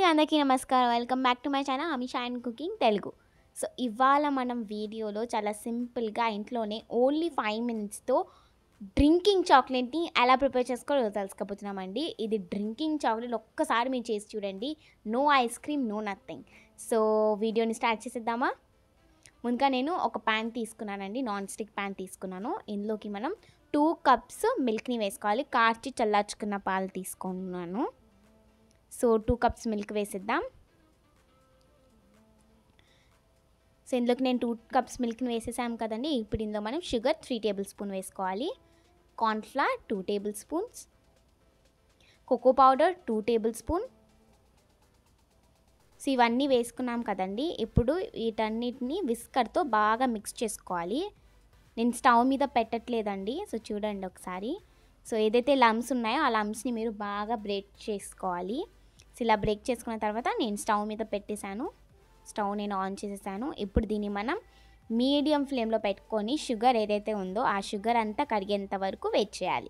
అందరికీ నమస్కారం welcome back to my channel Amisha and cooking Telugu so ఇవాళ మనం వీడియోలో చాలా సింపుల్గా ఇంట్లోనే ఓన్లీ ఫైవ్ మినిట్స్తో డ్రింకింగ్ చాక్లెట్ని ఎలా ప్రిపేర్ చేసుకోవాలో తెలుసుకోబోతున్నామండి ఇది డ్రింకింగ్ చాక్లెట్ ఒక్కసారి మీరు చేసి చూడండి no ice cream no nothing so వీడియోని స్టార్ట్ చేసేద్దామా ముందుగా నేను ఒక ప్యాన్ తీసుకున్నానండి నాన్ స్టిక్ ప్యాన్ తీసుకున్నాను ఇందులోకి మనం టూ కప్స్ మిల్క్ని వేసుకోవాలి కార్చి చల్లార్చుకున్న పాలు తీసుకున్నాను సో టూ కప్స్ మిల్క్ వేసిద్దాం సో ఇందులోకి నేను టూ కప్స్ మిల్క్ని వేసేసాం కదండి ఇప్పుడు ఇందులో మనం షుగర్ త్రీ టేబుల్ స్పూన్ వేసుకోవాలి cornflour two table spoons cocoa powder two table spoon so ఇవన్నీ వేసుకున్నాం కదండి ఇప్పుడు వీటన్నిటిని విస్కర్తో బాగా మిక్స్ చేసుకోవాలి నేను స్టవ్ మీద పెట్టట్లేదండి సో చూడండి ఒకసారి సో ఏదైతే లమ్స్ ఉన్నాయో ఆ లమ్స్ని మీరు బాగా బ్రేక్ చేసుకోవాలి సో ఇలా బ్రేక్ చేసుకున్న తర్వాత నేను స్టవ్ మీద పెట్టేశాను స్టవ్ నేను ఆన్ చేసేసాను ఇప్పుడు దీన్ని మనం మీడియం ఫ్లేమ్లో పెట్టుకొని షుగర్ ఏదైతే ఉందో ఆ షుగర్ అంతా కరిగేంత వరకు వెయిట్ చేయాలి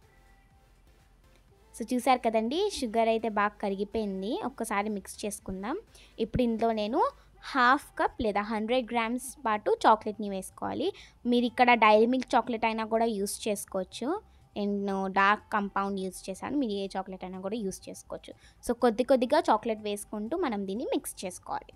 సో చూసారు కదండి షుగర్ అయితే బాగా కరిగిపోయింది ఒక్కసారి మిక్స్ చేసుకుందాం ఇప్పుడు ఇందులో నేను హాఫ్ కప్ లేదా హండ్రెడ్ గ్రామ్స్ పాటు చాక్లెట్ని వేసుకోవాలి మీరు ఇక్కడ డైరీ మిల్క్ చాక్లెట్ అయినా కూడా యూస్ చేసుకోవచ్చు నేను డార్క్ కంపౌండ్ యూస్ చేశాను మీరు ఏ చాక్లెట్ అయినా కూడా యూస్ చేసుకోవచ్చు సో కొద్ది కొద్దిగా చాక్లెట్ వేసుకుంటూ మనం దీన్ని మిక్స్ చేసుకోవాలి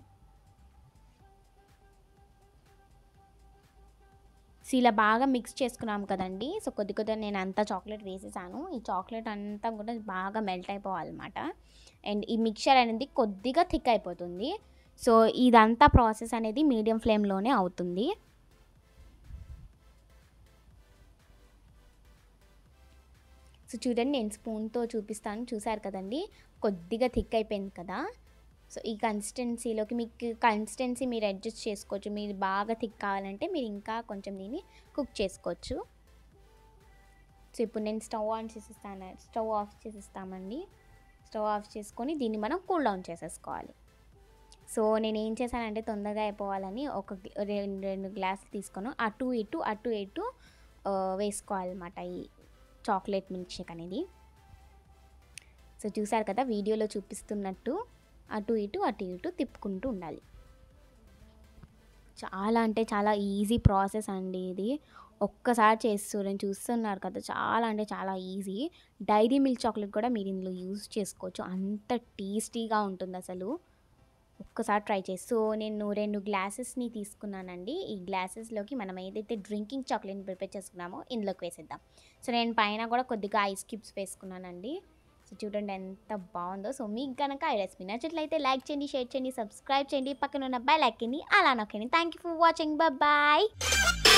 సో ఇలా బాగా మిక్స్ చేసుకున్నాం కదండి సో కొద్ది కొద్దిగా నేను అంతా చాక్లెట్ వేసేసాను ఈ చాక్లెట్ అంతా కూడా బాగా మెల్ట్ అయిపోవాలన్నమాట అండ్ ఈ మిక్చర్ అనేది కొద్దిగా థిక్ అయిపోతుంది సో ఇదంతా ప్రాసెస్ అనేది మీడియం ఫ్లేమ్లోనే అవుతుంది సో చూడండి నేను స్పూన్తో చూపిస్తాను చూసారు కదండి కొద్దిగా థిక్ అయిపోయింది కదా సో ఈ కన్సిస్టెన్సీలోకి మీకు కన్సిస్టెన్సీ మీరు అడ్జస్ట్ చేసుకోవచ్చు మీరు బాగా థిక్ కావాలంటే మీరు ఇంకా కొంచెం దీన్ని కుక్ చేసుకోవచ్చు సో ఇప్పుడు నేను స్టవ్ ఆన్ చేసిస్తాను స్టవ్ ఆఫ్ చేసిస్తామండి స్టవ్ ఆఫ్ చేసుకొని దీన్ని మనం కూల్ డౌన్ చేసేసుకోవాలి సో నేను ఏం చేశానంటే తొందరగా అయిపోవాలని ఒక రెండు రెండు గ్లాసులు తీసుకొని అటు ఇటు అటు ఇటు వేసుకోవాలన్నమాట ఈ చాక్లెట్ మిల్క్ షేక్ అనేది సో చూసారు కదా వీడియోలో చూపిస్తున్నట్టు అటు ఇటు అటు ఇటు తిప్పుకుంటూ ఉండాలి చాలా అంటే చాలా ఈజీ ప్రాసెస్ అండి ఇది ఒక్కసారి చేస్తున్నారు చూస్తున్నారు కదా చాలా అంటే చాలా ఈజీ డైరీ మిల్క్ చాక్లెట్ కూడా మీరు ఇందులో యూజ్ చేసుకోవచ్చు అంత టేస్టీగా ఉంటుంది అసలు ఒక్కసారి ట్రై చేసి సో నేను రెండు గ్లాసెస్ని తీసుకున్నానండి ఈ గ్లాసెస్లోకి మనం ఏదైతే డ్రింకింగ్ చాక్లెట్ని ప్రిపేర్ చేసుకున్నామో ఇందులోకి వేసేద్దాం సో నేను పైన కూడా కొద్దిగా ఐస్ క్యూబ్స్ వేసుకున్నానండి సో చూడండి ఎంత బాగుందో సో మీకు కనుక ఈ రెసిపీ నచ్చట్లయితే లైక్ చేయండి షేర్ చేయండి సబ్స్క్రైబ్ చేయండి పక్కన ఉన్న బెల్ ఐకన్ని అలా నొక్కండి thank you for watching bye